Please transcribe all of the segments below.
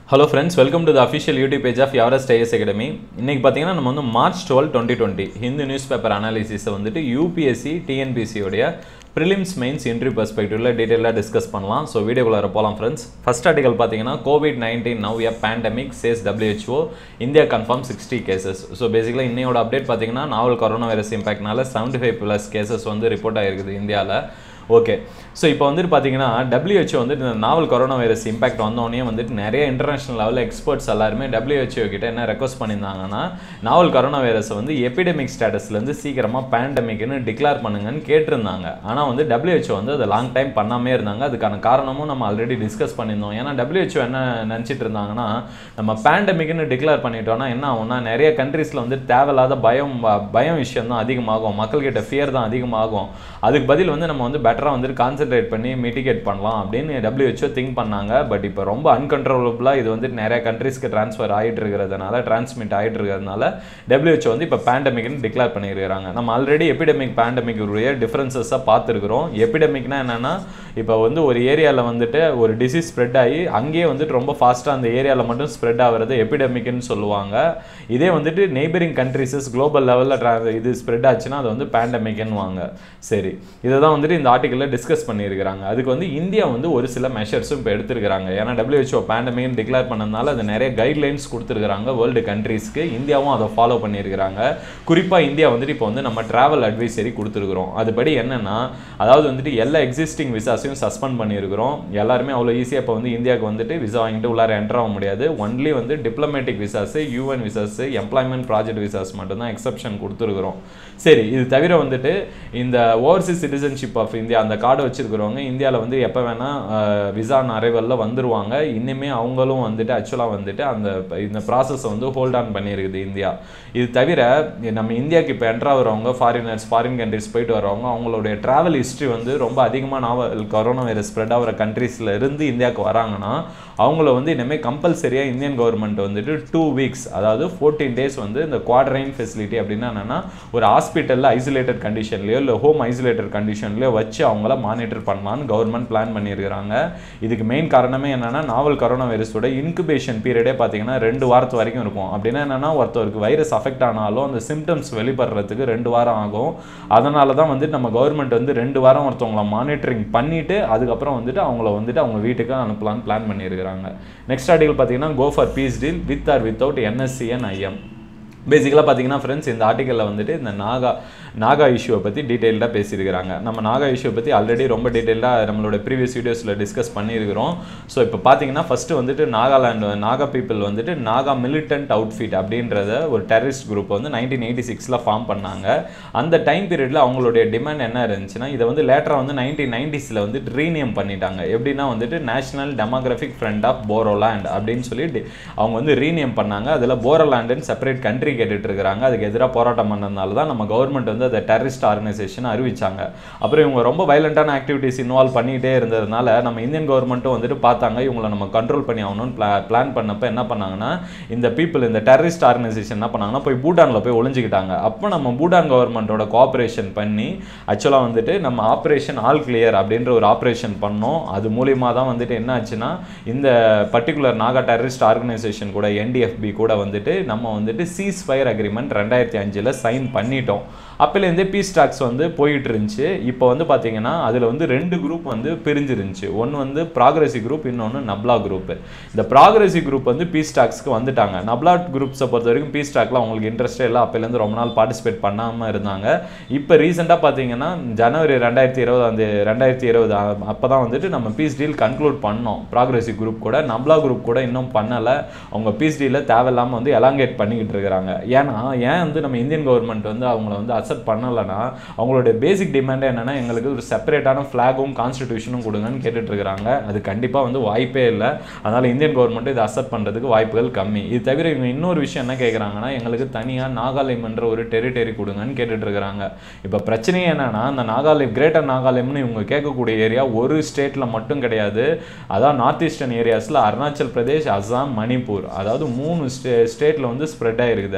hello friends welcome to the official YouTube page of Everest IS academy இன்னைக்கு பார்த்தீங்கன்னா நம்ம வந்து March twelve twenty twenty Hindu news paper அனாலிசிஸை வந்துட்டு யூபிஎஸ்சி டிஎன்பிசியோடைய ப்ரிலிம்ஸ் மெயின்ஸ் இன்ட்ரி பர்ஸ்பெக்டிவ்ல டீட்டெயிலாக டிஸ்கஸ் பண்ணலாம் ஸோ வீடியோக்குள்ளார போகலாம் ஃப்ரெண்ட்ஸ் ஃபர்ஸ்ட் ஆர்டிகல் பார்த்தீங்கன்னா COVID nineteen now a pandemic says WHO India confirm sixty cases so பேசிக்கலாக இன்னையோட அப்டேட் பார்த்தீங்கன்னா நாவல் கொரோனா வைரஸ் இம்பாக்ட்னால செவன்டி ஃபைவ் ப்ளஸ் கேசஸ் வந்து ரிப்போர்ட் ஆகிருக்குது இந்தியாவில் ஓகே ஸோ இப்போ வந்துட்டு பார்த்தீங்கன்னா WHO வந்துட்டு இந்த நாவல் கொரோனா வைரஸ் இம்பாக்ட் வந்தோடனே வந்துட்டு நிறைய இன்டர்நேஷனல் லெவலில் எக்ஸ்பர்ட்ஸ் எல்லாருமே WHO கிட்ட என்ன ரெக்வஸ்ட் பண்ணியிருந்தாங்கன்னா நாவல் கொரோனா வைரஸை வந்து எபிடமிக் ஸ்டேட்டஸ்லேருந்து சீக்கிரமாக பேண்டமிக்னு டிக்ளேர் பண்ணுங்கன்னு கேட்டிருந்தாங்க ஆனால் வந்து WHO வந்து அதை லாங் டைம் பண்ணாமே இருந்தாங்க அதுக்கான காரணமும் நம்ம ஆல்ரெடி டிஸ்கஸ் பண்ணியிருந்தோம் ஏன்னா WHO என்ன நினச்சிட்டு இருந்தாங்கன்னா நம்ம பேண்டமிக்னு டிக்ளேர் பண்ணிட்டோம்னா என்ன ஆகும்னா நிறைய கண்ட்ரீஸில் வந்து தேவையில்லாத பயம் பயம் விஷயம் தான் அதிகமாகும் மக்கள்கிட்ட ஃபியர் தான் அதிகமாகும் அதுக்கு பதில் வந்து நம்ம வந்து பெட்டராக வந்துட்டு கான்சென்ட்ரேட் பண்ணி மிட்டிகேட் பண்ணலாம் அப்படின்னு WHO திங்க் பண்ணாங்க பட் இப்போ ரொம்ப அன்கண்ட்ரோலபுளாக இது வந்து நிறைய கண்ட்ரீஸ்க்கு ட்ரான்ஸ்ஃபர் ஆகிட்டு இருக்கிறதுனால டிரான்ஸ்மிட் ஆகிட்டு இருக்கிறதுனால WHO வந்து இப்போ பேண்டமிக்னு டிக்ளேர் பண்ணியிருக்கிறாங்க நம்ம ஆல்ரெடி எபிடமிக் பேண்டமிக் உடைய டிஃப்ரென்சஸாக பார்த்துருக்குறோம் எபிடமிக்னா என்னென்னா இப்போ வந்து ஒரு ஏரியாவில் வந்துட்டு ஒரு டிசீஸ் ஸ்ப்ரெட் ஆகி அங்கேயே வந்துட்டு ரொம்ப ஃபாஸ்ட்டாக அந்த ஏரியாவில் மட்டும் ஸ்ப்ரெட் ஆகிறது எபிடமிக்னு சொல்லுவாங்க இதே வந்துட்டு நெய்பரிங் கண்ட்ரிஸஸ் குளோபல் லெவலில் ட்ரா இது ஸ்ப்ரெட் ஆச்சுன்னா அது வந்து பேண்டமிக்னு வாங்க சரி இதை தான் வந்துட்டு இந்த ஆர்டிக்கலில் டிஸ்கஸ் பண்ணியிருக்கிறாங்க அதுக்கு வந்து இந்தியா வந்து ஒரு சில மெஷர்ஸும் இப்போ எடுத்திருக்கிறாங்க ஏன்னா WHO பேண்டமிக்னு டிக்ளேர் பண்ணதுனால அது நிறைய கைட்லைன்ஸ் கொடுத்துருக்காங்க வேர்ல்டு கண்ட்ரீஸ்க்கு இந்தியாவும் அதை ஃபாலோ பண்ணியிருக்கிறாங்க குறிப்பாக இந்தியா வந்துட்டு இப்போ வந்து நம்ம ட்ராவல் அட்வைசரி கொடுத்துருக்குறோம் அதுபடி என்னென்னா அதாவது வந்துட்டு எல்லா எக்ஸிஸ்டிங் விசாஸையும் சஸ்பெண்ட் பண்ணியிருக்கிறோம் எல்லாருமே அவ்வளோ ஈஸியாக இப்போ வந்து இந்தியாவுக்கு வந்துட்டு விசா வாங்கிட்டு உள்ளார என்டர் ஆக முடியாது ஒன்லி வந்து diplomatic visas UN visas employment project visas மட்டும்தான் எக்ஸப்ஷன் கொடுத்துருக்குறோம் சரி இது தவிர வந்துட்டு இந்த ஓவர்சீஸ் சிட்டிசன்ஷிப் ஆஃப் இந்தியா அந்த கார்டு வச்சிருக்கிறவங்க இந்தியாவில் வந்து எப்போ வேணால் விசா அரைவலில் வந்துருவாங்க இன்னுமே அவங்களும் வந்துட்டு ஆக்சுவலாக வந்துட்டு அந்த இந்த ப்ராசஸை வந்து ஹோல்ட் ஆன் பண்ணியிருக்குது இந்தியா இது தவிர நம்ம இந்தியாவுக்கு இப்போ என்ட்ரு ஆகிறவங்க ஃபாரினர்ஸ் ஃபாரின் கண்ட்ரிஸ் போயிட்டு வரவங்க அவங்களுடைய ட்ராவல் ஹிஸ்ட்ரி வந்து ரொம்ப அதிகமாக நாவல் கொரோனா வைரஸ் ஸ்ப்ரெட் ஆகிற கண்ட்ரீஸில் இருந்து இந்தியாவுக்கு வராங்கன்னா அவங்கள வந்து இனிமேல் கம்பல்சரியாக இந்தியன் கவர்மெண்ட் வந்துட்டு டூ வீக்ஸ் அதாவது ஃபோர்டீன் டேஸ் வந்து இந்த குவாட்ரைன் ஃபெசிலிட்டி அப்படின்னா என்னென்னா ஒரு ஹாஸ்பிட்டலில் ஐசோலேட்டட் கண்டிஷன்லையோ இல்லை ஹோம் ஐசோலேட்டட் கண்டிஷன்லையோ வச்சு அவங்கள மானிட்டர் பண்ணலான்னு கவர்மெண்ட் பிளான் பண்ணியிருக்கிறாங்க இதுக்கு மெயின் காரணமே என்னென்னா நாவல் கொரோனா வைரஸோட இன்குபேஷன் பீரியடே பார்த்தீங்கன்னா ரெண்டு வாரத்து வரைக்கும் இருக்கும் அப்படின்னா என்னென்னா ஒருத்தருக்கு வைரஸ் அஃபெக்ட் ஆனாலும் அந்த சிம்டம்ஸ் வெளிப்படுறதுக்கு ரெண்டு வாரம் ஆகும் அதனால தான் வந்துட்டு நம்ம கவர்மெண்ட் வந்து ரெண்டு வாரம் ஒருத்தவங்கள மானிட்டரிங் பண்ணிவிட்டு அதுக்கப்புறம் வந்துட்டு அவங்கள வந்துட்டு அவங்க வீட்டுக்கு அனுப்பலான்னு பிளான் பண்ணியிருக்கிறாங்க நெக்ஸ்ட் ஆர்டிகல் பார்த்தீங்கன்னா go for peace deal with or without NSC and IM பேசிக்கலாக பார்த்தீங்கன்னா ஃப்ரெண்ட்ஸ் இந்த ஆர்டிக்கலில் வந்துட்டு இந்த நாகா நாகா இஷ்யூவை பற்றி டீட்டெயில்டாக பேசியிருக்கிறாங்க நம்ம நாகா இஷ்யூவை பற்றி ஆல்ரெடி ரொம்ப டீட்டெயிலாக நம்மளோட ப்ரீவியஸ் வீடியோஸில் டிஸ்கஸ் பண்ணியிருக்கிறோம் ஸோ இப்போ பார்த்தீங்கன்னா ஃபஸ்ட்டு வந்துட்டு நாகாலாந்து நாகா பீப்புள் வந்துட்டு நாகா மிலிட்டன்ட் அவுட்ஃபிட் அப்படின்றத ஒரு டெரரிஸ்ட் குரூப் வந்து நைன்டீன் எயிட்டி சிக்ஸில் ஃபார்ம் பண்ணாங்க அந்த டைம் பீரியடில் அவங்களுடைய டிமாண்ட் என்ன இருந்துச்சுன்னா இதை வந்து லேட்டராக வந்து நைன்டீன் நைன்டிஸில் வந்துட்டு ரீனியம் பண்ணிட்டாங்க எப்படின்னா வந்துட்டு national democratic front of Boroland அப்படின்னு சொல்லி அவங்க வந்து ரீனியம் பண்ணாங்க அதில் போரோலேண்டுன்னு செப்பரேட் கண்ட்ரி கேட்டுட்டு இருக்கிறாங்க அதுக்கு எதிராக போராட்டம் பண்ணதுனால தான் நம்ம கவர்மெண்ட் வந்து அதை டெரரிஸ்ட் ஆர்கனைசேஷன் அறிவிச்சாங்க அப்புறம் இவங்க ரொம்ப வைலண்டான ஆக்டிவிட்டிஸ் இன்வால்வ் பண்ணிகிட்டே இருந்ததுனால நம்ம இந்தியன் கவர்மெண்ட்டும் வந்துட்டு பார்த்தாங்க இவங்களை நம்ம கண்ட்ரோல் பண்ணி ஆகணும்னு பிளா பிளான் பண்ணப்போ என்ன பண்ணாங்கன்னா இந்த பீப்புள் இந்த டெரரிஸ்ட் ஆர்கனைசேஷன் என்ன பண்ணாங்கன்னா போய் பூட்டானில் போய் ஒளிஞ்சிக்கிட்டாங்க அப்போ நம்ம பூட்டான் கவர்மெண்ட்டோட கோஆப்ரேஷன் பண்ணி ஆக்சுவலாக வந்துட்டு நம்ம ஆப்ரேஷன் ஆல் கிளியர் அப்படின்ற ஒரு ஆப்ரேஷன் பண்ணோம் அது மூலியமாக தான் வந்துட்டு என்ன ஆச்சுன்னா இந்த பர்டிகுலர் நாகா டெரரிஸ்ட் ஆர்கனைசேஷன் கூட என்டிஎஃப்பி கூட வந்துட்டு நம்ம வந்துட்டு சீஸ் ஃபயர் அக்ரிமெண்ட் ரெண்டாயிரத்தி அஞ்சில் சைன் பண்ணிட்டோம் அப்போலேருந்தே பீஸ் டாக்ஸ் வந்து போயிட்டு இருந்துச்சு இப்போ வந்து பார்த்தீங்கன்னா அதில் வந்து ரெண்டு குரூப் வந்து பிரிஞ்சிருந்துச்சு ஒன்று வந்து ப்ராக்ரஸி குரூப் இன்னொன்று நப்லா குரூப் இந்த ப்ராக்ரஸி குரூப் வந்து பீஸ் டாக்ஸ்க்கு வந்துட்டாங்க நப்லா குரூப்ஸை பொறுத்த வரைக்கும் பீஸ் டாக்ல அவங்களுக்கு இன்ட்ரெஸ்டே இல்லை அப்போலேருந்து ரொம்ப நாள் பார்ட்டிசிபேட் பண்ணாமல் இருந்தாங்க இப்போ ரீசெண்டாக பார்த்தீங்கன்னா ஜனவரி ரெண்டாயிரத்தி இருபது அந்த ரெண்டாயிரத்தி இருபது அப்போ தான் வந்துட்டு நம்ம பீஸ் டீல் கன்க்ளூட் பண்ணோம் ப்ராக்ரஸி குரூப் கூட நப்லா குரூப் கூட இன்னும் பண்ணலை அவங்க பீஸ் டீலை தேவையில்லாமல் வந்து எலாங்கேட் பண்ணிக்கிட்டு இருக்கிறாங்க ஏன்னா ஏன் வந்து நம்ம இந்தியன் கவர்மெண்ட் வந்து அவங்கள வந்து அக்செப்ட் பண்ணலைன்னா அவங்களுடைய பேசிக் டிமாண்டே என்னென்னா எங்களுக்கு ஒரு செப்பரேட்டான ஃப்ளாகும் கான்ஸ்டிடியூஷனும் கொடுங்கன்னு கேட்டுட்டு இருக்கிறாங்க அது கண்டிப்பாக வந்து வாய்ப்பே இல்லை அதனால் இந்தியன் கவர்மெண்ட் இதை அக்செப்ட் பண்ணுறதுக்கு வாய்ப்புகள் கம்மி இது தவிர இவங்க இன்னொரு விஷயம் என்ன கேட்குறாங்கன்னா எங்களுக்கு தனியாக நாகாலயம்ன்ற ஒரு டெரிட்டரி கொடுங்கன்னு கேட்டுட்டு இருக்கிறாங்க இப்போ பிரச்சனையே என்னன்னா அந்த நாகாலயம் கிரேட்டர் நாகாலயம்னு இவங்க கேட்கக்கூடிய ஏரியா ஒரு ஸ்டேட்டில் மட்டும் கிடையாது அதான் நார்த் ஈஸ்டர்ன் ஏரியாஸில் அருணாச்சல் பிரதேஷ் அஸ்ஸாம் மணிப்பூர் அதாவது மூணு ஸ்டே ஸ்டேட்டில் வந்து ஸ்ப்ரெட் ஆகிருக்குது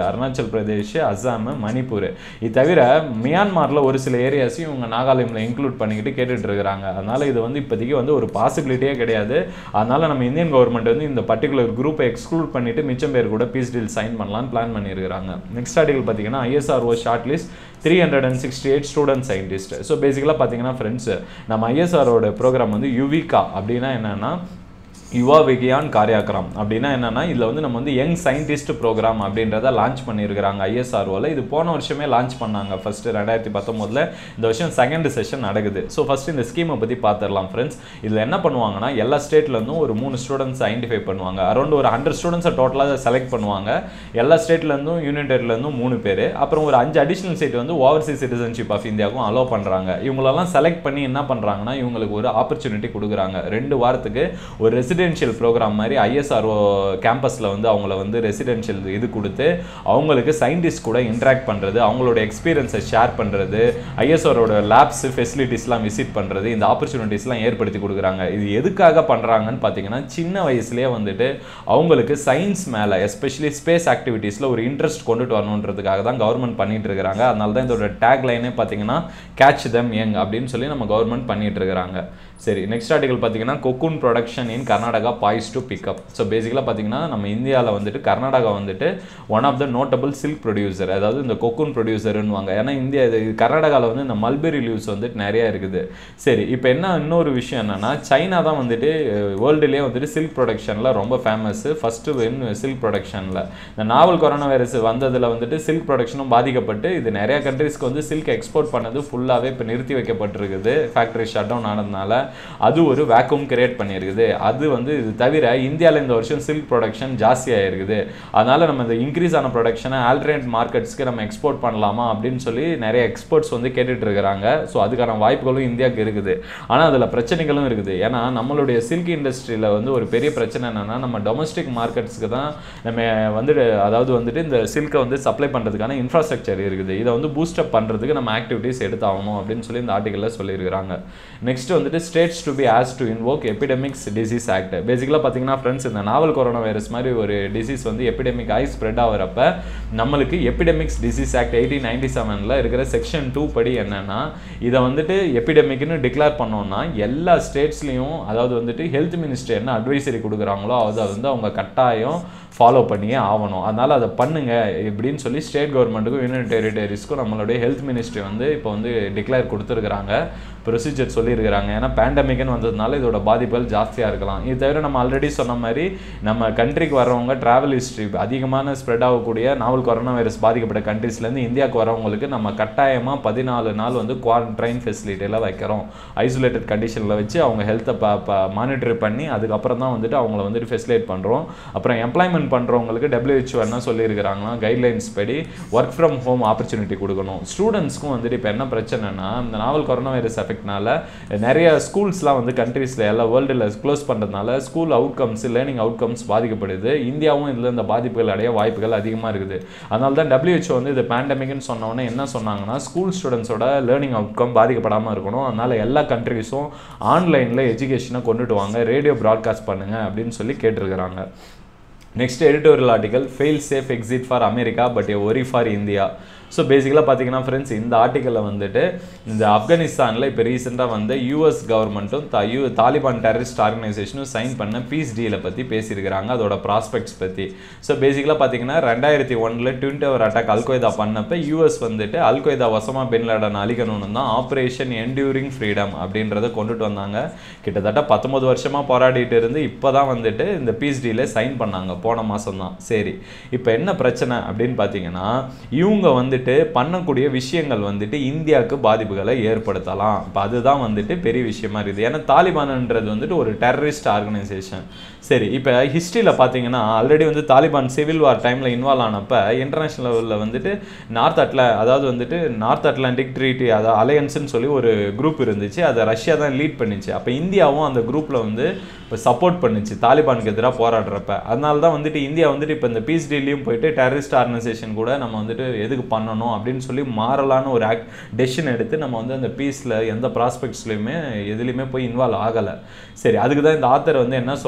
அருணாச்சல் பிரதேஷ் அஸ்ஸாம் மணிப்பூர் இது தவிர மியான்மரில் ஒரு சில ஏரியாஸையும் இவங்க நாகாலாந்தில் இன்க்ளூட் பண்ணிக்கிட்டு கேட்டுட்டு இருக்கிறாங்க அதனால இது வந்து இப்போதைக்கு வந்து ஒரு பாசிபிலிட்டியே கிடையாது அதனால நம்ம இந்தியன் கவர்மெண்ட் வந்து இந்த பர்டிகுலர் குரூப்பை எக்ஸ்க்ளூட் பண்ணிட்டு மிச்சம் பேர் கூட பீஸ் டீல் சைன் பண்ணலாம்னு பிளான் பண்ணியிருக்காங்க நெக்ஸ்ட் ஆர்டிகல் பார்த்தீங்கன்னா ISRO short list three hundred and sixty eight student scientist so பேசிக்கலாக பார்த்தீங்கன்னா ஃப்ரெண்ட்ஸ் நம்ம ஐஎஸ்ஆரோட ப்ரோக்ராம் வந்து யுவிகா அப்படின்னா என்னன்னா யுவா விகியான் காரியாக்கிரம் அப்படின்னா என்னன்னா இதில் வந்து நம்ம வந்து யங் சயின்டிஸ்ட் ப்ரோக்ராம் அப்படின்றத லான்ச் பண்ணியிருக்கிறாங்க ஐஎஸ்ஆர்ஓவில் இது போன வருஷமே லான்ச் பண்ணாங்க ஃபர்ஸ்ட் ரெண்டாயிரத்தி பத்தொம்போதில் இந்த வருஷம் செகண்ட் செஷன் நடக்குது ஸோ ஃபர்ஸ்ட் இந்த ஸ்கீமை பற்றி பார்த்துடலாம் ஃப்ரெண்ட்ஸ் இதில் என்ன பண்ணுவாங்கன்னா எல்லா ஸ்டேட்லேருந்தும் ஒரு மூணு ஸ்டூடெண்ட்ஸ் ஐடென்டிஃபை பண்ணுவாங்க அரௌண்ட் ஒரு ஹண்ட்ரட் ஸ்டூடெண்ட்ஸை டோட்டலாக செலக்ட் பண்ணுவாங்க எல்லா ஸ்டேட்லேருந்தும் யூனியன் டெரிட்டரிலேருந்தும் மூணு பேர் அப்புறம் ஒரு அஞ்சு அடிஷனல் சீட் வந்து ஓவர்சீஸ் சிட்டிசன்ஷிப் ஆஃப் இந்தியாவுக்கும் அலோவ் பண்ணுறாங்க இவங்களெல்லாம் செலக்ட் பண்ணி என்ன பண்ணுறாங்கன்னா இவங்களுக்கு ஒரு ஆப்பர்ச்சுனிட்டி கொடுக்குறாங்க ரெண்டு வாரத்துக்கு ஒரு ரெசிடென்ஷியல் ப்ரோக்ராம் மாதிரி ஐஎஸ்ஆர்ஓ கேம்பஸில் வந்து அவங்கள வந்து ரெசிடென்ஷியல் இது கொடுத்து அவங்களுக்கு சயின்டிஸ்ட் கூட இன்ட்ராக்ட் பண்ணுறது அவங்களோட எக்ஸ்பீரியன்ஸை ஷேர் பண்ணுறது ஐஎஸ்ஆரோட லேப்ஸ் ஃபெசிலிட்டிஸ்லாம் விசிட் பண்ணுறது இந்த ஆப்பர்ச்சுனிட்டிஸ்லாம் ஏற்படுத்தி கொடுக்குறாங்க இது எதுக்காக பண்ணுறாங்கன்னு பார்த்தீங்கன்னா சின்ன வயசுலேயே வந்துட்டு அவங்களுக்கு சயின்ஸ் மேலே எஸ்பெஷலி ஸ்பேஸ் ஆக்டிவிட்டீஸில் ஒரு இன்ட்ரெஸ்ட் கொண்டுட்டு வரணுன்றதுக்காக தான் கவர்மெண்ட் பண்ணிட்டு இருக்கிறாங்க அதனால தான் இதோட டேக் லைனே பார்த்தீங்கன்னா கேட்ச் தம் யங் அப்படின்னு சொல்லி நம்ம கவர்மெண்ட் பண்ணிட்டு இருக்கிறாங்க சரி நெக்ஸ்ட் ஆர்டிகல் பார்த்தீங்கன்னா cocoon production in Karnataka poised to pick up so பேசிக்கலாக பார்த்தீங்கன்னா நம்ம இந்தியாவில் வந்துட்டு கர்நாடகா வந்துட்டு one of the notable silk producer அதாவது இந்த கொக்குன் ப்ரொடியூசர்னுவாங்க ஏன்னா இந்தியா இது கர்நாடகாவில் வந்து இந்த மல்பெரி லீவ்ஸ் வந்துட்டு நிறைய இருக்குது சரி இப்போ என்ன இன்னொரு விஷயம் என்னன்னா சைனா தான் வந்துட்டு வேர்ல்டுலேயே வந்துட்டு சில்க் ப்ரொடக்ஷனில் ரொம்ப ஃபேமஸ் ஃபஸ்ட்டு வின் சில்க் ப்ரொடக்ஷனில் இந்த நாவல் கொரோனா வைரஸ் வந்ததில் வந்துட்டு சில்க் ப்ரொடக்ஷனும் பாதிக்கப்பட்டு இது நிறைய கண்ட்ரீஸ்க்கு வந்து சில்க் எக்ஸ்போர்ட் பண்ணது ஃபுல்லாகவே இப்போ நிறுத்தி வைக்கப்பட்டிருக்குது ஃபேக்ட்ரி ஷட் டவுன் ஆனதுனால அது ஒரு வேக்யூம் கிரியேட் பண்ணியிருக்குது அது வந்து இது தவிர இந்தியாவில் இந்த வருஷம் சில்க் ப்ரொடக்ஷன் ஜாஸ்தியாக இருக்குது அதனால நம்ம இந்த இன்க்ரீஸ் ஆன ப்ரொடக்ஷனை ஆல்டர்னேட் மார்க்கெட்ஸ்க்கு நம்ம எக்ஸ்போர்ட் பண்ணலாமா அப்படின்னு சொல்லி நிறைய எக்ஸ்போர்ட்ஸ் வந்து கேட்டுட்டு இருக்கிறாங்க ஸோ அதுக்கான வாய்ப்புகளும் இந்தியாவுக்கு இருக்குது ஆனால் அதில் பிரச்சனைகளும் இருக்குது ஏன்னா நம்மளுடைய சில்க் இண்டஸ்ட்ரியில் வந்து ஒரு பெரிய பிரச்சனை என்னன்னா நம்ம டொமஸ்டிக் மார்க்கெட்ஸ்க்கு தான் நம்ம வந்து அதாவது வந்துட்டு இந்த சில்கை வந்து சப்ளை பண்ணுறதுக்கான இன்ஃப்ராஸ்ட்ரக்சர் இருக்குது இதை வந்து பூஸ்டப் பண்ணுறதுக்கு நம்ம ஆக்டிவிட்டீஸ் எடுத்தாகணும் அப்படின்னு சொல்லி இந்த ஆர்டிக்கலில் சொல்லியிருக்கிறாங்க நெக்ஸ்ட் வந்துட்டு ஸ்டேட்ஸ் டு பி ஆஸ் to invoke epidemics disease act பேசிக்கலாக பார்த்தீங்கன்னா ஃப்ரெண்ட்ஸ் இந்த நாவல் கொரோனா வைரஸ் மாதிரி ஒரு டிசீஸ் வந்து எபிடமிக் ஆகி ஸ்ப்ரெட் ஆகிறப்ப நம்மளுக்கு epidemics disease act eighteen ninety செவனில் இருக்கிற செக்ஷன் டூ படி என்னன்னா இதை வந்துட்டு எபிடமிக்னு டிக்ளேர் பண்ணோம்னா எல்லா ஸ்டேட்ஸ்லையும் அதாவது வந்துட்டு ஹெல்த் மினிஸ்டர் என்ன அட்வைசரி கொடுக்குறாங்களோ அதை வந்து அவங்க கட்டாயம் ஃபாலோ பண்ணியே ஆகணும் அதனால் அதை பண்ணுங்க இப்படின்னு சொல்லி ஸ்டேட் கவர்மெண்ட்டுக்கும் யூனியன் டெரிட்டரிஸ்க்கும் நம்மளுடைய ஹெல்த் மினிஸ்ட்ரி வந்து இப்போ வந்து டிக்ளேர் கொடுத்துருக்குறாங்க ப்ரொசீஜர் சொல்லியிருக்கிறாங்க ஏன்னா பேண்டமிக்னு வந்ததுனால இதோட பாதிப்புகள் ஜாஸ்தியாக இருக்கலாம் இது தவிர நம்ம ஆல்ரெடி சொன்ன மாதிரி நம்ம கண்ட்ரிக்கு வரவங்க டிராவல் ஹிஸ்ட்ரி அதிகமான ஸ்ப்ரெட் ஆகக்கூடிய நாவல் கொரோனா வைரஸ் பாதிக்கப்பட்ட கண்ட்ரீஸ்லேருந்து இந்தியாவுக்கு வரவங்களுக்கு நம்ம கட்டாயமாக பதினாலு நாள் வந்து குவாரண்டைன் ஃபெசிலிட்டியில் வைக்கிறோம் ஐசோலேட்டட் கண்டிஷனில் வச்சு அவங்க ஹெல்த்தை ப மானிட்டர் பண்ணி அதுக்கப்புறம் தான் வந்துட்டு அவங்கள வந்துட்டு ஃபெசிலேட் பண்ணுறோம் அப்புறம் எம்ப்ளாய்மெண்ட் பண்ணுறவங்களுக்கு டபிள்யூஹெச்ஓ என்ன சொல்லியிருக்கிறாங்கன்னா கைட்லைன்ஸ் படி ஒர்க் ஃப்ரம் ஹோம் ஆப்பர்ச்சுனிட்டி கொடுக்கணும் ஸ்டூடெண்ட்ஸ்க்கும் வந்துட்டு இப்போ என்ன பிரச்சனைனா இந்த நாவல் கொரோனா வைரஸ் எஃபெக்ட்னால நிறைய ஸ்கூல்ஸ்லாம் வந்து கண்ட்ரீஸில் எல்லா வேர்ல்டில் க்ளோஸ் பண்ணுறதுனால ஸ்கூல் அவுட்கம்ஸ் லேர்னிங் அவுட்கம்ஸ் பாதிக்கப்படுது இந்தியாவும் இதில் இந்த பாதிப்புகள் அடைய வாய்ப்புகள் அதிகமாக இருக்குது அதனால தான் டபிள்யூஹெச்ஓ வந்து இது பேண்டமிக்னு சொன்னோன்னே என்ன சொன்னாங்கன்னா ஸ்கூல் ஸ்டூடெண்ட்ஸோட லேர்னிங் அவுட்கம் பாதிக்கப்படாமல் இருக்கணும் அதனால எல்லா கண்ட்ரிஸும் ஆன்லைனில் எஜுகேஷனை கொண்டுட்டு வாங்க ரேடியோ ப்ராட்காஸ்ட் பண்ணுங்க அப்படின்னு சொல்லி கேட்டிருக்கிறாங்க next editorial article fail safe exit for America but a worry for India so பேசிக்கலாக பார்த்தீங்கன்னா ஃப்ரெண்ட்ஸ் இந்த ஆர்டிக்கலில் வந்துட்டு இந்த ஆப்கானிஸ்தானில் இப்போ ரீசெண்டாக வந்து யூஎஸ் கவர்மெண்ட்டும் த யூ தாலிபான் டெரரிஸ்ட் ஆர்கனைசேஷனும் சைன் பண்ண பீஸ் டீலை பற்றி பேசியிருக்கிறாங்க அதோட ப்ராஸ்பெக்ட்ஸ் பற்றி ஸோ பேசிக்கலாக பார்த்தீங்கன்னா ரெண்டாயிரத்தி ஒன்றில் ட்வின் டவர் அட்டாக் அல்கொய்தா பண்ணப்போ யூஎஸ் வந்துட்டு அல்கொய்தா வசமா பின் லேடன் அழிக்கணும்னு தான் ஆப்ரேஷன் என்டியூரிங் ஃப்ரீடம் அப்படின்றத கொண்டுட்டு வந்தாங்க கிட்டத்தட்ட பத்தொன்பது வருஷமாக போராடிட்டு இருந்து இப்போ தான் வந்துட்டு இந்த பீஸ் டீலை சைன் பண்ணாங்க போன மாதம் தான் சரி இப்போ என்ன பிரச்சனை அப்படின்னு பார்த்தீங்கன்னா இவங்க வந்துட்டு பண்ணக்கூடிய விஷயங்கள் வந்துட்டு இந்தியாவுக்கு பாதிப்புகளை ஏற்படுத்தலாம் இப்போ அதுதான் வந்துட்டு பெரிய விஷயமா இருக்குது ஏன்னா தாலிபான்ன்றது வந்துட்டு ஒரு டெரரிஸ்ட் ஆர்கனைசேஷன் சரி இப்போ ஹிஸ்ட்ரியில் பார்த்தீங்கன்னா ஆல்ரெடி வந்து தாலிபான் சிவில் வார் டைமில் இன்வால்வ் ஆனப்போ இன்டர்நேஷனல் லெவலில் வந்துட்டு நார்த் அட்ல அதாவது வந்துட்டு நார்த் அட்லாண்டிக் ட்ரீட்டி அதாவது அலையன்ஸ்னு சொல்லி ஒரு குரூப் இருந்துச்சு அதை ரஷ்யா தான் லீட் பண்ணிச்சு அப்போ இந்தியாவும் அந்த குரூப்பில் வந்து இப்போ சப்போர்ட் பண்ணுச்சு தாலிபானுக்கு எதிராக போராடுறப்ப அதனால தான் வந்துட்டு இந்தியா வந்துட்டு இப்போ இந்த பீஸ் டீலையும் போயிட்டு டெரரிஸ்ட் ஆர்கனைசேஷன் கூட நம்ம வந்துட்டு எதுக்கு பண்ணணும் அப்படின்னு சொல்லி மாறலான ஒரு ஆக்ட் டெசிஷன் எடுத்து நம்ம வந்து அந்த பீஸில் எந்த ப்ராஸ்பெக்ட்ஸ்லையுமே எதுலேயுமே போய் இன்வால்வ் ஆகலை சரி அதுக்கு தான் இந்த ஆத்தர் வந்து என்ன சொல்கிறாருன்னா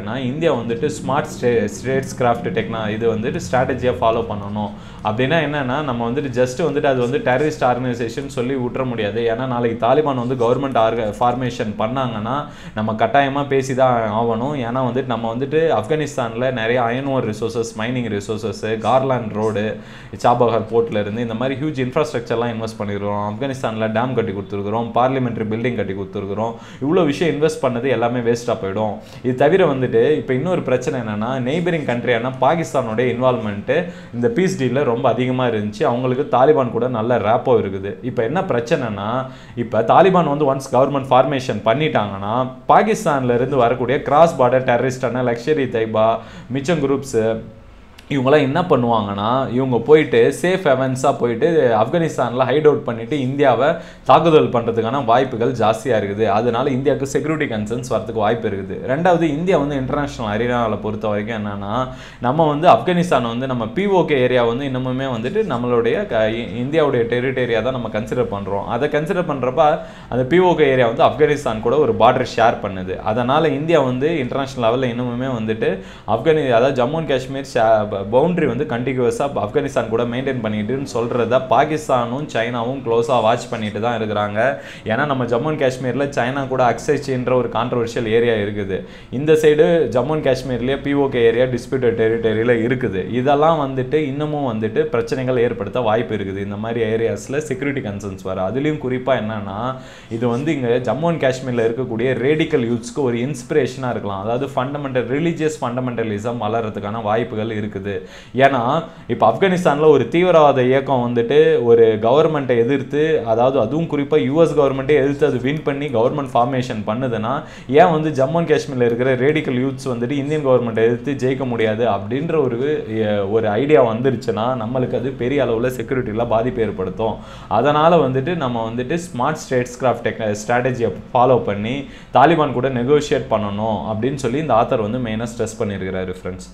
என்னன்னா இந்தியா வந்துட்டு ஸ்மார்ட் ஸ்டே ஸ்டேட்ஸ் கிராஃப்ட் டெக்னா இது வந்துட்டு ஸ்ட்ராட்டஜியாக ஃபாலோ பண்ணணும் அப்படின்னா என்னன்னா நம்ம வந்துட்டு ஜஸ்ட் வந்துட்டு அது வந்து டெரரிஸ்ட் ஆர்கனைசேஷன் சொல்லி விட்டுற முடியாது ஏன்னா நாளைக்கு தாலிபான் வந்து கவர்மெண்ட் ஆர்க ஃபார்மேஷன் பண்ணாங்கன்னா நம்ம கட்டாயமாக பேசி தான் ஆகணும் ஏன்னா வந்துட்டு நம்ம வந்துட்டு ஆப்கானிஸ்தானில் நிறைய iron ore resources mining resources garland road Chabahar போர்ட்ல இருந்து இந்த மாதிரி ஹியூஜ் இன்ஃப்ராஸ்ட்ரக்சர்லாம் இன்வெஸ்ட் பண்ணிருக்கிறோம் ஆப்கானிஸ்தானில் டேம் கட்டி கொடுத்துருக்குறோம் பார்லிமெண்ட்ரி பில்டிங் கட்டி கொடுத்துருக்குறோம் இவ்வளோ விஷயம் இன்வெஸ்ட் பண்ணது எல்லாமே வேஸ்ட்டாக போயிடும் இது தவிர வந்துட்டு இப்போ இன்னொரு பிரச்சனை என்னன்னா நெய்பரிங் கண்ட்ரியான பாகிஸ்தானோட இன்வால்மெண்ட்டு இந்த பீஸ் டீலில் ரொம்ப அதிகமாக இருந்துச்சு அவங்களுக்கு தாலிபான் கூட நல்ல ரேப்போ இருக்குது இப்போ என்ன பிரச்சனைனா இப்போ தாலிபான் வந்து ஒன்ஸ் கவர்மெண்ட் ஃபார்மேஷன் பண்ணிட்டாங்கன்னா பாகிஸ்தான்ல இருந்து வரக்கூடிய கிராஸ் பார்டர் டெரரிஸ்டான லக்ஷரி தைபா மிச்சம் குரூப்ஸு இவங்களாம் என்ன பண்ணுவாங்கன்னா இவங்க போயிட்டு சேஃப் ஹெவன்ஸாக போயிட்டு ஆப்கானிஸ்தானில் ஹைட் அவுட் பண்ணிட்டு இந்தியாவை தாக்குதல் பண்ணுறதுக்கான வாய்ப்புகள் ஜாஸ்தியாக இருக்குது அதனால இந்தியாவுக்கு செக்யூரிட்டி கன்சர்ன்ஸ் வரதுக்கு வாய்ப்பு இருக்குது ரெண்டாவது இந்தியா வந்து இன்டர்நேஷ்னல் அரினாவில் பொறுத்த வரைக்கும் என்னன்னா நம்ம வந்து ஆப்கானிஸ்தான் வந்து நம்ம பிஓகே ஏரியா வந்து இன்னமுமே வந்துட்டு நம்மளுடைய க- இ- இந்தியாவுடைய டெரிட்டரியாக தான் நம்ம கன்சிடர் பண்ணுறோம் அதை கன்சிடர் பண்ணுறப்ப அந்த பிஓகே ஏரியா வந்து ஆப்கானிஸ்தான் கூட ஒரு பார்டர் ஷேர் பண்ணுது அதனால் இந்தியா வந்து இன்டர்நேஷ்னல் லெவலில் இன்னுமுமே வந்துட்டு ஆப்கானி அதாவது ஜம்மு அண்ட் காஷ்மீர் பவுண்டரி வந்து கண்டினியூஸாக ஆப்கானிஸ்தான் கூட மெயின்டைன் பண்ணிட்டுன்னு சொல்கிறத பாகிஸ்தானும் சைனாவும் க்ளோஸாக வாட்ச் பண்ணிட்டு தான் இருக்கிறாங்க ஏன்னா நம்ம ஜம்மு அண்ட் காஷ்மீரில் சைனா கூட அக்சைச்சின்ற ஒரு கான்ட்ரவர்ஷியல் ஏரியா இருக்குது இந்த சைடு ஜம்மு அண்ட் காஷ்மீர்லேயே பிஓகே ஏரியா டிஸ்பியூட்டட் டெரிட்டரியில் இருக்குது இதெல்லாம் வந்துட்டு இன்னமும் வந்துட்டு பிரச்சனைகள் ஏற்படுத்த வாய்ப்பு இருக்குது இந்த மாதிரி ஏரியாஸில் செக்யூரிட்டி கன்சர்ன்ஸ் வர அதுலேயும் குறிப்பாக என்னன்னா இது வந்து இங்கே ஜம்மு அண்ட் காஷ்மீரில் இருக்கக்கூடிய ரேடிக்கல் யூத்ஸ்க்கு ஒரு இன்ஸ்பிரேஷனாக இருக்கலாம் அதாவது ஃபண்டமெண்டல் ரிலீஜியஸ் ஃபண்டமெண்டலிசம் வளர்றதுக்கான வாய்ப்புகள் இருக்குது ஏன்னா இப்போ ஆப்கானிஸ்தானில் ஒரு தீவிரவாத இயக்கம் வந்துட்டு ஒரு கவர்மெண்ட்டை எதிர்த்து அதாவது அதுவும் குறிப்பாக யூஎஸ் கவர்மெண்ட்டே எதிர்த்து அது வின் பண்ணி கவர்மெண்ட் ஃபார்மேஷன் பண்ணுதுன்னா ஏன் வந்து ஜம்மு அண்ட் காஷ்மீரில் இருக்கிற ரேடிக்கல் யூத்ஸ் வந்துட்டு இந்தியன் கவர்மெண்ட்டை எதிர்த்து ஜெயிக்க முடியாது அப்படின்ற ஒரு அஹ், ஒரு ஐடியா வந்துருச்சுன்னா நம்மளுக்கு அது பெரிய அளவில் செக்யூரிட்டியில் பாதிப்பு ஏற்படுத்தும் அதனால் வந்துட்டு நம்ம வந்துட்டு ஸ்மார்ட் ஸ்டேட்ஸ் கிராஃப்ட் டெக் ஸ்ட்ராட்டஜியை ஃபாலோ பண்ணி தாலிபான் கூட நெகோஷியேட் பண்ணணும் அப்படின்னு சொல்லி இந்த ஆத்தர் வந்து மெயினாக ஸ்ட்ரெஸ் பண்ணியிருக்கிறாரு ஃப்ரெண்ட்ஸ்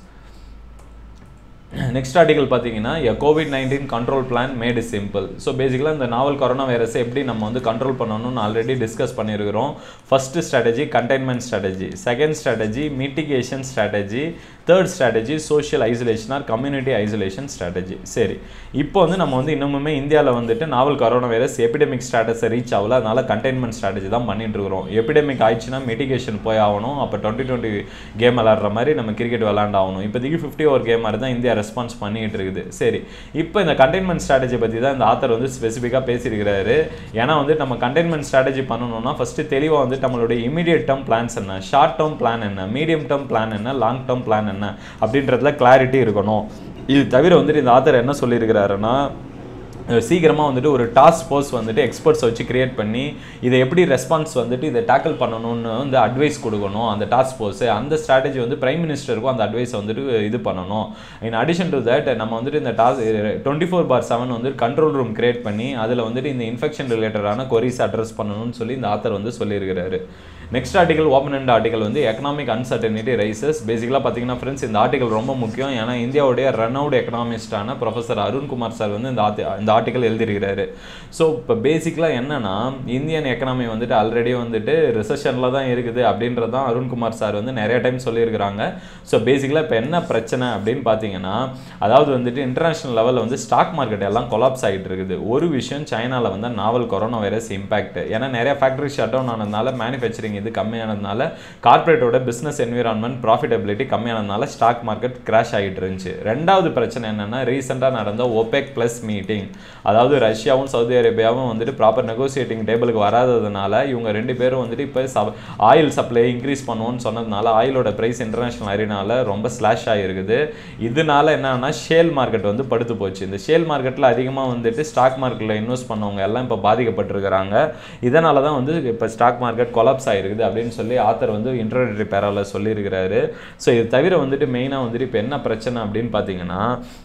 நெக்ஸ்ட் ஆர்டிகல் பார்த்தீங்கன்னா a COVID nineteen control plan made is simple so பேசிக்கலாக இந்த நாவல் கொரோனா வைரஸை எப்படி நம்ம வந்து கண்ட்ரோல் பண்ணணும்னு ஆல்ரெடி டிஸ்கஸ் பண்ணியிருக்கிறோம் first strategy containment strategy second strategy mitigation strategy third strategy social isolation or community isolation strategy சரி இப்போ வந்து நம்ம வந்து இன்னமுமே இந்தியாவில் வந்துட்டு நாவல் கொரோனா வைரஸ் எபிடமிக் ஸ்டாட்டஸை ரீச் ஆகல அதனால கண்டெய்ன்மெண்ட் ஸ்ட்ராட்டஜி தான் பண்ணிட்டு இருக்கிறோம் எபிடமிக் ஆயிடுச்சுன்னா மிட்டிகேஷன் போய் ஆகணும் அப்போ டுவெண்ட்டி டுவெண்ட்டி கேம் விளாட்ற மாதிரி நம்ம கிரிக்கெட் விளாண்டாகணும் இப்போதைக்கு ஃபிஃப்டி ஓவர் கேம் மாதிரி தான் இந்தியா ரெஸ்பான்ஸ் பண்ணிட்டு இருக்குது சரி இப்போ இந்த கண்டெய்ன்மெண்ட் ஸ்ட்ராட்டஜி பற்றி தான் இந்த ஆத்தர் வந்து ஸ்பெசிஃபிக்காக பேசியிருக்கிறாரு ஏன்னா வந்து நம்ம கண்டெய்ன்மெண்ட் ஸ்ட்ராட்டஜி பண்ணணும்னா ஃபஸ்ட்டு தெளிவாக வந்து நம்மளுடைய இமீடியட் டேர்ம் பிளான்ஸ் என்ன ஷார்ட் டேர்ம் பிளான் என்ன மீடியம் டேர்ம் பிளான் என்ன லாங் டேர்ம் பிளான் என்ன அப்படின்றதுல கிளாரிட்டி இருக்கணும் இது தவிர வந்துட்டு இந்த ஆத்தர் என்ன சொல்லியிருக்கிறாருன்னா சீக்கிரமாக வந்துட்டு ஒரு டாஸ்க் ஃபோர்ஸ் வந்துட்டு எக்ஸ்பர்ட்ஸ் வச்சு கிரியேட் பண்ணி இதை எப்படி ரெஸ்பான்ஸ் வந்துட்டு இதை டேக்கிள் பண்ணணும்னு வந்து அட்வைஸ் கொடுக்கணும் அந்த டாஸ்க் ஃபோர்ஸு அந்த ஸ்ட்ராட்டஜி வந்து பிரைம் மினிஸ்டருக்கும் அந்த அட்வைஸை வந்துட்டு இது பண்ணணும் இன் அடிஷன் டு தட் நம்ம வந்துட்டு இந்த டாஸ் டுவெண்ட்டி ஃபோர் பார் செவன் வந்து கண்ட்ரோல் ரூம் கிரியேட் பண்ணி அதில் வந்துட்டு இந்த இன்ஃபெக்ஷன் ரிலேட்டடான கொரிஸ் அட்ரஸ் பண்ணணும்னு சொல்லி இந்த ஆத்தர் வந்து சொல்லியிருக்கிறாரு next article open and article வந்து எக்கனாமிக் அன்சர்டனிட்டி ரைசஸ் பேசிக்கலாக பார்த்தீங்கன்னா ஃப்ரெண்ட்ஸ் இந்த ஆர்டிகல் ரொம்ப முக்கியம் ஏன்னா இந்தியாவுடைய ரன்அவுட் எக்கனாமிஸ்டான ப்ரொஃபசர் அருண்குமார் சார் வந்து இந்த ஆர்டி இந்த ஆர்டிகல் எழுதியிருக்கிறாரு ஸோ இப்போ பேசிக்கலாக என்னன்னா இந்தியன் எக்கனாமி வந்துட்டு ஆல்ரெடி வந்துட்டு ரிசெஷனில் தான் இருக்குது அப்படின்றது தான் அருண்குமார் சார் வந்து நிறைய டைம் சொல்லியிருக்கிறாங்க ஸோ பேசிக்கலாக இப்போ என்ன பிரச்சனை அப்படின்னு பார்த்தீங்கன்னா அதாவது வந்துட்டு இன்டர்நேஷனல் லெவலில் வந்து ஸ்டாக் மார்க்கெட் எல்லாம் கொலாப்ஸ் ஆகிட்டு இருக்குது ஒரு விஷயம் சைனாவில் வந்து நாவல் கொரோனா வைரஸ் இம்பாக்ட் ஏன்னா நிறைய ஃபேக்டரி ஷட் டவுன் ஆனதுனால மேனுஃபேக்சரிங் இது கம்மியானதுனால கார்ப்பரேட்டோட பிஸ்னஸ் என்விரான்மெண்ட் ப்ராஃபிட்டபிலிட்டி கம்மியானதுனால ஸ்டாக் மார்க்கெட் கிராஷ் ஆகிட்டு இருந்துச்சு ரெண்டாவது பிரச்சனை என்னன்னா ரீசெண்டாக நடந்த OPEC ப்ளஸ் மீட்டிங் அதாவது ரஷ்யாவும் சவுதி அரேபியாவும் வந்துட்டு ப்ராப்பர் நெகோசியேட்டிங் டேபிளுக்கு வராததுனால இவங்க ரெண்டு பேரும் வந்துட்டு இப்போ சப் ஆயில் சப்ளை இன்க்ரீஸ் பண்ணுவோம்னு சொன்னதுனால ஆயிலோட ப்ரைஸ் இன்டர்நேஷனல் அரினால ரொம்ப ஸ்லாஷ் ஆகிருக்குது இதனால என்னன்னா ஷேல் மார்க்கெட் வந்து படுத்து போச்சு இந்த ஷேல் மார்க்கெட்டில் அதிகமாக வந்துட்டு ஸ்டாக் மார்க்கெட்டில் இன்வெஸ்ட் பண்ணவங்க எல்லாம் இப்போ பாதிக்கப்பட்டிருக்கிறாங்க இதனால தான் வந்து இப்போ ஸ்டாக் மார்க்கெட் கொலாப்ஸ் ஆகிருக்குது அப்படின்னு சொல்லி ஆத்தர் வந்து இன்ட்ரோடரி பேராவில் சொல்லியிருக்கிறாரு ஸோ இது தவிர வந்துட்டு மெயினாக வந்துட்டு இப்போ என்ன பிரச்சனை அப்படின்னு பார்த்தீங்கன்னா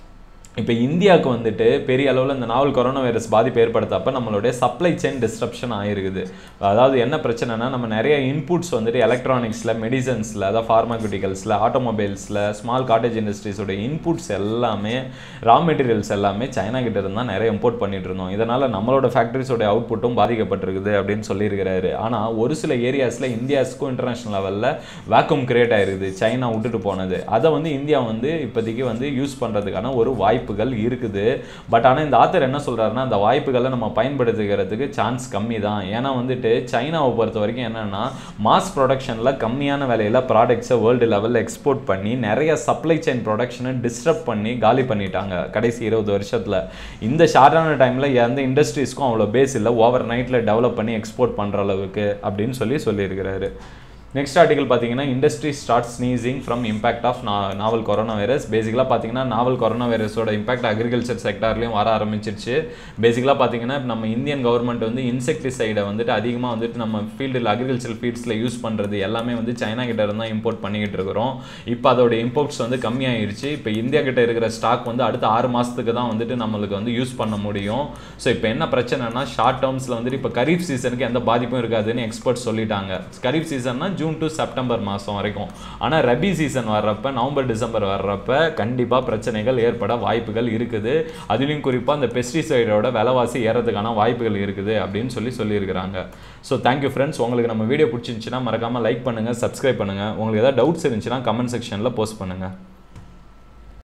இப்போ இந்தியாவுக்கு வந்துட்டு பெரிய அளவில் இந்த நாவல் கொரோனா வைரஸ் பாதிப்பு ஏற்படுத்தப்ப நம்மளுடைய சப்ளை செயின் டிஸ்ட்ரப்ஷன் ஆயிருக்குது அதாவது என்ன பிரச்சனைனா நம்ம நிறைய இன்புட்ஸ் வந்துட்டு எலக்ட்ரானிக்ஸில் மெடிசன்ஸில் அதாவது ஃபார்மாக்யூட்டிக்கல்ஸில் ஆட்டோமொபைல்ஸில் ஸ்மால் காட்டேஜ் இண்டஸ்ட்ரீஸோட இன்புட்ஸ் எல்லாமே ரா மெட்டீரியல்ஸ் எல்லாமே சைனா கிட்ட இருந்தால் நிறைய இம்போர்ட் பண்ணிட்டு இருந்தோம் இதனால் நம்மளோட ஃபேக்ட்ரிஸோட அவுட்புட்டும் பாதிக்கப்பட்டிருக்குது அப்படின்னு சொல்லியிருக்கிறாரு ஆனால் ஒரு சில ஏரியாஸில் இந்தியாஸ்க்கும் இன்டர்நேஷனல் லெவலில் வேக்கம் கிரியேட் ஆயிருக்குது சைனா விட்டுட்டு போனது அதை வந்து இந்தியா வந்து இப்போதைக்கு வந்து யூஸ் பண்ணுறதுக்கான ஒரு வாய்ப்புகள் இருக்குது பட் ஆனால் இந்த ஆத்தர் என்ன சொல்கிறாருன்னா அந்த வாய்ப்புகளை நம்ம பயன்படுத்திக்கிறதுக்கு சான்ஸ் கம்மி தான் ஏன்னா வந்துட்டு சைனாவை பொறுத்த வரைக்கும் என்னென்னா மாஸ் ப்ரொடக்ஷனில் கம்மியான விலையில் ப்ராடக்ட்ஸை வேர்ல்டு லெவலில் எக்ஸ்போர்ட் பண்ணி நிறைய சப்ளை செயின் ப்ரொடக்ஷனை டிஸ்டர்ப் பண்ணி காலி பண்ணிட்டாங்க கடைசி இருபது வருஷத்தில் இந்த ஷார்ட்டான டைமில் எந்த இண்டஸ்ட்ரீஸ்க்கும் அவ்வளோ பேஸ் இல்லை ஓவர் நைட்டில் டெவலப் பண்ணி எக்ஸ்போர்ட் பண்ணுற அளவுக்கு அப்படின்னு சொல்லி சொல்லியிருக்கிறாரு நெக்ஸ்ட் ஆர்டிகல் பார்த்தீங்கன்னா industry start sneezing from impact of novel corona virus பேசிக்கலாக பார்த்தீங்கன்னா நாவல் கொரோனா வைரஸோட இம்பாக்ட் அக்ரிகல்ச்சர் செக்டார்லையும் வர ஆரம்பிச்சிருச்சு பேசிக்கலாக பார்த்தீங்கன்னா இப்ப நம்ம இந்தியன் கவர்மெண்ட் வந்து இன்செக்டிசைடை வந்துட்டு அதிகமாக வந்துட்டு நம்ம ஃபீல்டில் அக்ரிகல்ச்சர் ஃபீல்ட்ஸில் யூஸ் பண்ணுறது எல்லாமே வந்து சைனா கிட்ட இருந்து தான் இம்போர்ட் பண்ணிக்கிட்டு இருக்கிறோம் இப்போ அதோட இம்போர்ட்ஸ் வந்து கம்மியாயிருச்சு இப்போ இந்தியா கிட்ட இருக்கிற ஸ்டாக் வந்து அடுத்த ஆறு மாதத்துக்கு தான் வந்துட்டு நம்மளுக்கு வந்து யூஸ் பண்ண முடியும் ஸோ இப்போ என்ன பிரச்சனைனா ஷார்ட் டேர்ம்ஸில் வந்துட்டு இப்போ கரீஃப் சீசனுக்கு எந்த பாதிப்பும் இருக்காதுன்னு எக்ஸ்பர்ட் சொல்லிட்டாங்க கரீஃப் சீசன்னா ஜூன் டு செப்டம்பர் மாதம் வரைக்கும் ஆனால் ரபி சீசன் வர்றப்ப நவம்பர் டிசம்பர் வர்றப்ப கண்டிப்பாக பிரச்சனைகள் ஏற்பட வாய்ப்புகள் இருக்குது அதுலேயும் குறிப்பாக அந்த பெஸ்டிசைடோட விலைவாசி ஏறதுக்கான வாய்ப்புகள் இருக்குது அப்படின்னு சொல்லி சொல்லியிருக்கிறாங்க ஸோ தேங்க்யூ ஃப்ரெண்ட்ஸ் உங்களுக்கு நம்ம வீடியோ பிடிச்சிருந்துச்சுன்னா மறக்காமல் லைக் பண்ணுங்கள் சப்ஸ்கிரைப் பண்ணுங்கள் உங்களுக்கு ஏதாவது டவுட்ஸ் இருந்துச்சுன்னா கமெண்ட் செக்ஷனில் போஸ்ட் பண்ணுங்கள்